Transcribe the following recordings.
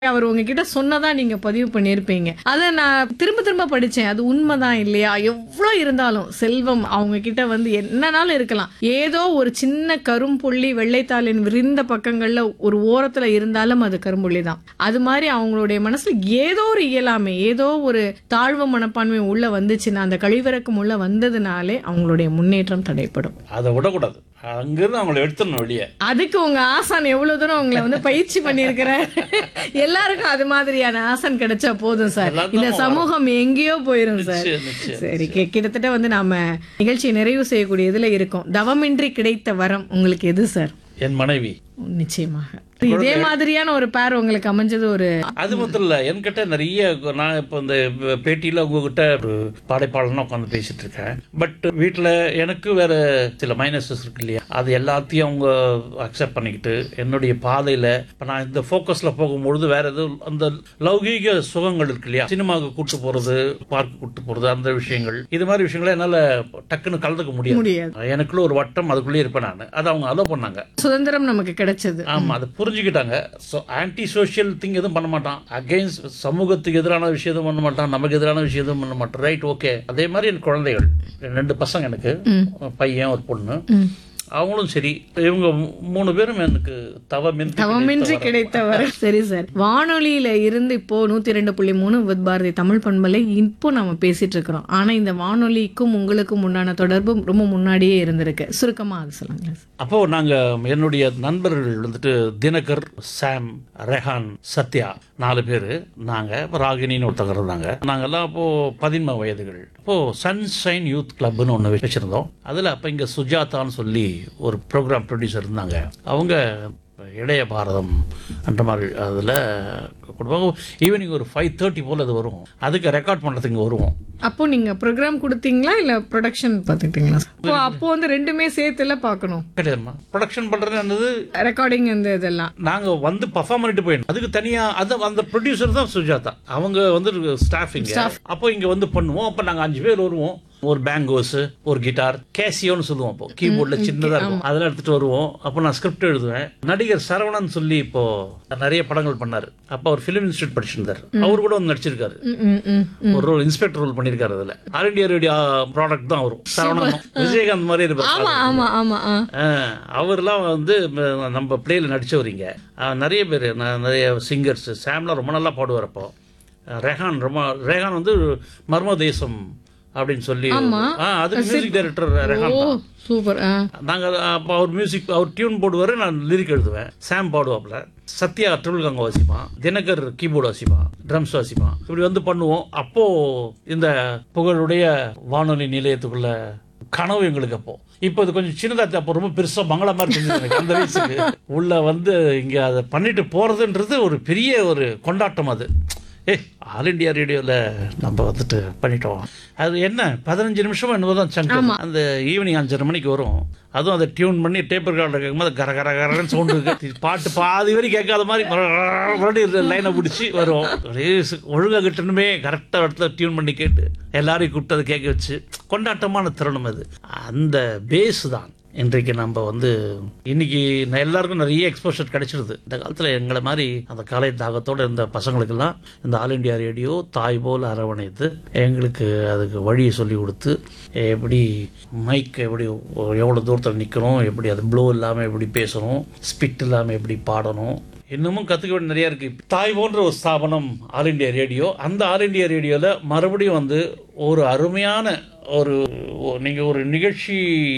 அவர் உங்ககிட்ட சொன்னதா நீங்க பதிவு பண்ணியிருப்பீங்க அதை நான் திரும்ப திரும்ப படிச்சேன் அது உண்மைதான் இல்லையா எவ்வளோ இருந்தாலும் செல்வம் அவங்க கிட்ட வந்து என்னனாலும் இருக்கலாம் ஏதோ ஒரு சின்ன கரும்புள்ளி வெள்ளைத்தாளின் விரிந்த பக்கங்கள்ல ஒரு ஓரத்துல இருந்தாலும் அது கரும்புள்ளி தான் அது மாதிரி அவங்களுடைய மனசுல ஏதோ ஒரு இயலாமை ஏதோ ஒரு தாழ்வு மனப்பான்மை உள்ள வந்துச்சுன்னா அந்த கழிவிறக்கம் உள்ள வந்ததுனாலே அவங்களுடைய முன்னேற்றம் தடைப்படும் அதை விடக்கூடாது அங்கிருந்து அவங்கள எடுத்துடணும் வெளியே அதுக்கு உங்க ஆசான் எவ்வளவு தூரம் உங்களை வந்து பயிற்சி பண்ணியிருக்கிறார் எல்லாருக்கும் அது மாதிரியான ஆசான் கிடைச்சா போதும் சார் எல்லாருக்கும் இந்த சமூகம் எங்கேயோ போயிரும் சார் நிச்சயம், நிச்சயம். சரி கி- கிட்டத்தட்ட வந்து நாம நிகழ்ச்சியை நிறைவு செய்யக்கூடிய இதுல இருக்கோம் தவமின்றி கிடைத்த வரம் உங்களுக்கு எது சார் என் மனைவி நிச்சயமாக இதே மாதிரியான ஒரு பேர் உங்களுக்கு அமைஞ்சது ஒரு அது மட்டும் இல்ல என்கிட்ட நிறைய நான் இப்போ இந்த பேட்டியில உங்ககிட்ட ஒரு பாடைப்பாளனா உட்காந்து பேசிட்டு இருக்கேன் பட் வீட்டில் எனக்கு வேற சில மைனஸஸ் இருக்கு இல்லையா அது எல்லாத்தையும் அவங்க அக்செப்ட் பண்ணிக்கிட்டு என்னுடைய பாதையில இப்போ நான் இந்த ஃபோக்கஸ்ல போகும்பொழுது வேற எதுவும் அந்த லௌகீக சுகங்கள் இருக்கு இல்லையா சினிமாவுக்கு கூட்டு போறது பார்க்கு கூட்டு போறது அந்த விஷயங்கள் இது மாதிரி விஷயங்களை என்னால டக்குன்னு கலந்துக்க முடியாது முடியாது எனக்குள்ள ஒரு வட்டம் அதுக்குள்ளேயே இருப்பேன் நான் அதை அவங்க அலோவ் பண்ணாங்க சுதந்திரம் நமக்கு கிடைச்சது ஆமா அதை புரிஞ்சுக்கிட்டாங்க ஸோ ஆன்டி சோஷியல் திங் எதுவும் பண்ண மாட்டான் அகைன்ஸ்ட் சமூகத்துக்கு எதிரான விஷயம் எதுவும் பண்ண மாட்டான் நமக்கு எதிரான விஷயம் எதுவும் பண்ண மாட்டான் ரைட் ஓகே அதே மாதிரி என் குழந்தைகள் ரெண்டு பசங்க எனக்கு பையன் ஒரு பொண்ணு ம். அவங்களும் சரி இவங்க மூணு பேரும் எனக்கு தவமின்றி தவமின்றி கிடைத்த வரம் சரி சார் வானொலியில இருந்து இப்போ நூத்தி ரெண்டு புள்ளி மூணு வித் பாரதி தமிழ் பண்பலை இப்போ நம்ம பேசிட்டு இருக்கிறோம் ஆனா இந்த வானொலிக்கும் உங்களுக்கும் உண்டான தொடர்பு ரொம்ப முன்னாடியே இருந்திருக்கு சுருக்கமா அது சொல்லுங்களேன் சார். அப்போ நாங்க என்னுடைய நண்பர்கள் வந்துட்டு தினகர் சாம் ரெஹான் சத்யா நாலு பேர் நாங்க அப்ப ராகினின்னு ஒருத்தங்க இருந்தாங்க நாங்கெல்லாம் அப்போ பதின்ம வயதுகள் அப்போ சன்ஷைன் யூத் கிளப்னு ஒன்று வச்சிருந்தோம் அதுல அப்ப இங்க சுஜாதான்னு சொல்லி ஒரு ப்ரோக்ராம் ப்ரொடியூசர் இருந்தாங்க அவங்க இளைய பாரதம் அந்த மாதிரி அதில் கொடுப்பாங்க ஈவினிங் ஒரு ஃபைவ் தேர்ட்டி போல் அது வரும் அதுக்கு ரெக்கார்ட் பண்ணுறதுக்கு இங்கே வருவோம் அப்போ நீங்க ப்ரோக்ராம் கொடுத்தீங்களா இல்ல ப்ரொடக்ஷன் பார்த்துக்கிட்டீங்களா அப்போ அப்போ வந்து ரெண்டுமே சேர்த்துல பார்க்கணும் கிடையாதுமா ப்ரொடக்ஷன் பண்ணுறது என்னது ரெக்கார்டிங் இந்த இதெல்லாம் நாங்க வந்து பர்ஃபார்ம் பண்ணிட்டு போயிடணும் அதுக்கு தனியா அது அந்த ப்ரொடியூசர் தான் சுஜாதா அவங்க வந்து ஸ்டாஃப் இங்க அப்போ இங்க வந்து பண்ணுவோம் அப்போ நாங்க அஞ்சு பேர் வருவோம் ஒரு பேங்கோஸ் ஒரு கிட்டார் கேசியோன்னு சொல்லுவோம் அப்போ கீபோர்ட்ல சின்னதா இருக்கும் அதெல்லாம் எடுத்துட்டு வருவோம் அப்போ நான் ஸ்கிரிப்ட் எழுதுவேன் நடிகர் சரவணன் சொல்லி இப்போ நிறைய படங்கள் பண்ணாரு அப்போ அவர் ஃபிலிம் இன்ஸ்டியூட் படிச்சிருந்தார் அவர் கூட வந்து நடிச்சிருக்காரு ம், ம், ம். ஒரு ரோல் இன்ஸ்பெக்டர் ரோல் பண்ணிருக்காரு அதுல ஆல் இண்டியா ரேடியோ ப்ராடக்ட் தான் வரும் சரவணனும் விஜயகாந்த் மாதிரி இருப்பார் ஆமா ஆமா ஆமா ஆ. ஆஹ் அவர்லாம் வந்து ம- நம்ம பிளேயில் நடிச்சவரிங்க ஆஹ் நிறைய பேர் நிறைய சிங்கர்ஸ் சாம்லாம் ரொம்ப நல்லா பாடுவார் அப்போ ஆஹ் ரெஹான் ரொம்ப ரெஹான் வந்து மர்ம தேசம் அப்படின்னு சொல்லி ஆ அதுக்கு மியூசிக் டைரக்டர் ரெஹான் ஓ தான் சூப்பர் ஆ நாங்கள் அப்போ அவர் மியூசிக் அவர் டியூன் போடுவார் நான் லிரிக் எழுதுவேன் சாம் பாடுவாப்ல சத்யா ட்ரிபிள் கங்க வாசிப்பான் தினகர் கீபோர்டு வாசிப்பான் ட்ரம்ஸ் வாசிப்பான் இப்படி வந்து பண்ணுவோம் அப்போ இந்த புகழுடைய வானொலி நிலையத்துக்குள்ள கனவு எங்களுக்கு அப்போ இப்போ இது கொஞ்சம் சின்னதா அப்போ ரொம்ப பெருசா பங்களா மாதிரி இருந்தது எனக்கு அந்த வயசுக்கு உள்ள வந்து இங்க அதை பண்ணிட்டு போறதுன்றது ஒரு பெரிய ஒரு கொண்டாட்டம் அது ஏ ஆல் இண்டியா ரேடியோவில் நம்ம வந்துட்டு பண்ணிட்டோம் அது என்ன பதினஞ்சு நிமிஷம் என்னவோ தான் சங்கு அந்த ஈவினிங் அஞ்சரை மணிக்கு வரும் அதுவும் அதை டியூன் பண்ணி டேப் ரெக்கார்டில் கேட்கும்போது கர கர கரன்னு சவுண்டு இருக்கு பாட்டு பாதி வரை கேட்காத மாதிரி மறுபடியும் லைனை பிடிச்சி வரும் அப்படியே சு- ஒழுங்கா கிட்டணுமே கரெக்டாக இடத்துல டியூன் பண்ணி கேட்டு எல்லாரையும் கூப்பிட்டு அதை கேட்க வச்சு கொண்டாட்டமான தருணம் அது அந்த பேஸ் தான் இன்றைக்கு நம்ம வந்து இன்னைக்கு ந- எல்லாருக்கும் நிறைய எக்ஸ்போஷர் கிடைச்சிருது இந்த காலத்தில் எங்களை மாதிரி அந்த கலை தாகத்தோடு இருந்த பசங்களுக்கெல்லாம் இந்த ஆல் இண்டியா ரேடியோ தாய் போல் அரவணைத்து எங்களுக்கு அதுக்கு வழியை சொல்லி கொடுத்து எப்படி மைக் எப்படி எவ்வளோ தூரத்தில் நிற்கணும் எப்படி அது ப்ளோ இல்லாமல் எப்படி பேசணும் ஸ்பிட் இல்லாமல் எப்படி பாடணும் இன்னமும் கற்றுக்க வேண்டிய நிறைய இருக்கு தாய் போன்ற ஒரு ஸ்தாபனம் ஆல் இண்டியா ரேடியோ அந்த ஆல் இண்டியா ரேடியோவில் மறுபடியும் வந்து ஒரு அருமையான ஒரு ஒ- நீங்க ஒரு நிகழ்ச்சி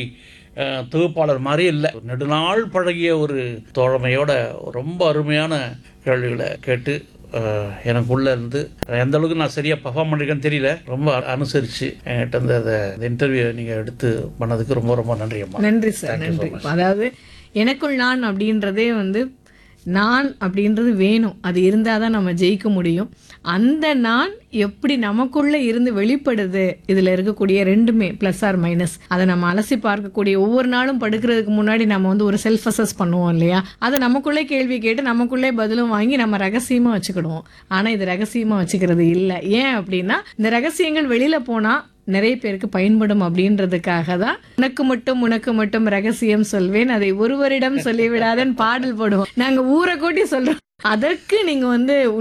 அஹ், தொகுப்பாளர் மாதிரி இல்லை நெடுநாள் பழகிய ஒரு தோழமையோட ரொம்ப அருமையான கேள்விகளை கேட்டு அஹ், எனக்குள்ள இருந்து எந்த அளவுக்கு நான் சரியா பர்ஃபார்ம் பண்ணிருக்கேன்னு தெரியல ரொம்ப அனுசரிச்சு என்கிட்ட இருந்து அதை இந்த இன்டர்வியூ நீங்க எடுத்து பண்ணதுக்கு ரொம்ப ரொம்ப நன்றி அம்மா நன்றி சார் நன்றி அதாவது எனக்குள் நான் அப்படின்றதே வந்து நான் அப்படின்றது வேணும் அது இருந்தால் தான் நம்ம ஜெயிக்க முடியும் அந்த நான் எப்படி நமக்குள்ள இருந்து வெளிப்படுது இதுல இருக்கக்கூடிய ரெண்டுமே ப்ளஸ் ஆர் மைனஸ் அதை நம்ம அலசி பார்க்கக்கூடிய ஒவ்வொரு நாளும் படுக்கிறதுக்கு முன்னாடி நம்ம வந்து ஒரு செல்ஃப் அசஸ் பண்ணுவோம் இல்லையா அதை நமக்குள்ளே கேள்வி கேட்டு நமக்குள்ளே பதிலும் வாங்கி நம்ம ரகசியமா வச்சுக்கிடுவோம் ஆனா இது ரகசியமா வச்சுக்கிறது இல்லை ஏன் அப்படின்னா இந்த ரகசியங்கள் வெளியில போனா நிறைய பேருக்கு பயன்படும் அப்படின்றதுக்காக தான் உனக்கு மட்டும் உனக்கு மட்டும் ரகசியம் சொல்வேன் அதை ஒருவரிடம் சொல்லிவிடாதன்னு பாடல் போடுவோம் நாங்க ஊரை கூட்டி சொல்றோம் அதற்கு நீங்க வந்து